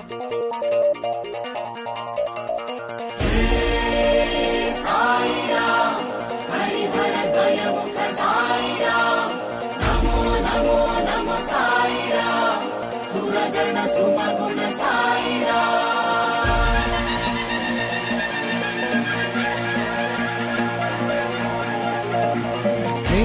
హే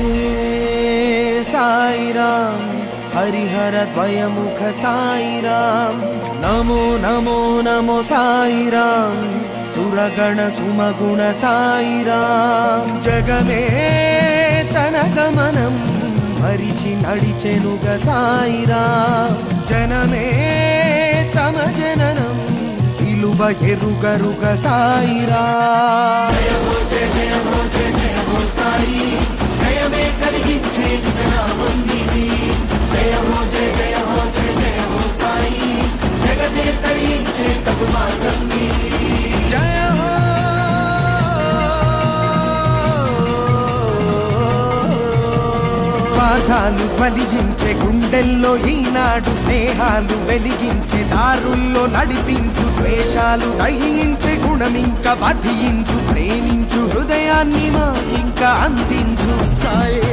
సాయిరాం హరిహర ద్వయముఖ సాయిరాం నమో నమో నమో సాయిరాం సురగణ సుమగుణ సాయిరాం జగమే తన గమనం మరిచి నడిచెనుగ సాయిరాం జనమే తమ జననం విలువ ఎరుగరుగ సాయిరాం జయ హో స్వార్థాలు ఫలిగించే గుండెల్లో ఈనాడు స్నేహాలు వెలిగించే దారుల్లో నడిపించు ద్వేషాలు దహించే గుణమింక వధించు ప్రేమించు హృదయాన్ని మా ఇంకా అందించు సాయే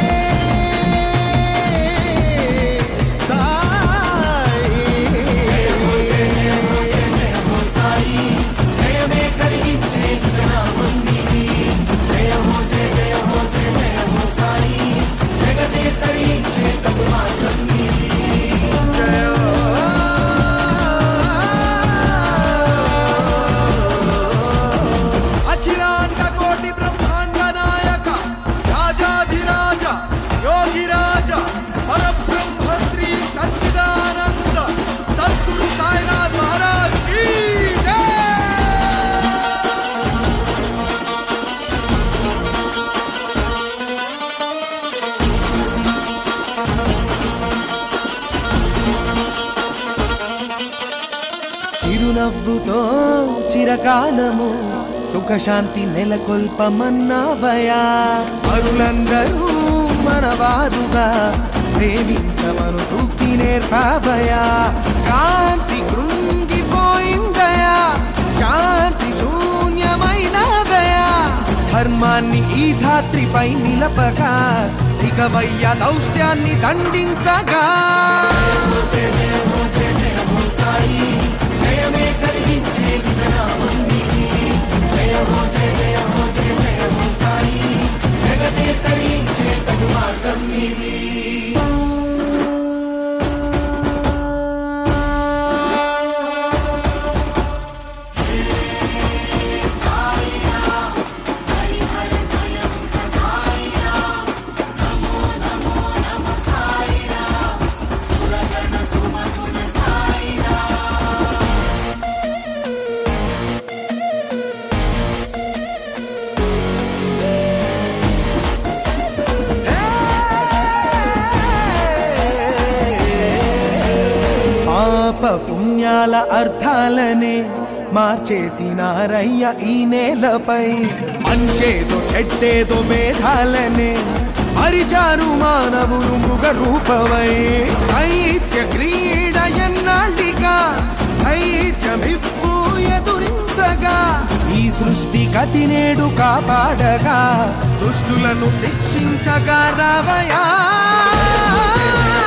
అఖిలాండ కోటి బ్రహ్మాండ నాయక రాజాధిరాజ యోగిరాజ పరబ్రహ్మ శ్రీ సచ్చిదానంద సద్గురు సాయినాథ్ మహారాజ్ కీ జై! చిరునవ్వుతో చిరకాలము సుఖశాంతి నెలకొల్పమన్నావయా అరులందరూ మనవారుగా ప్రేమించమను సూక్తి నేర్పావయా కాంతి కృంగిపోయిందయా శాంతి శూన్యమైనదయా ధర్మాన్ని ఈ ధాత్రిపై నిలపగా దిగవయ్య దౌష్ట్యాన్ని దండించగా పాప పుణ్యాల అర్థాలనే మార్చేసినారయ్య ఈ నేలపై మంచేదో చెడ్డేదో భేదాలనే మరిచారు మానవులు మృగ రూపమై దైత్య క్రీడ ఎన్నాళ్ళిగా దైత్యమిప్పు ఎదురించగా ఈ సృష్టి గతి నేడు కాపాడగా దుష్టులను శిక్షించగా రావయా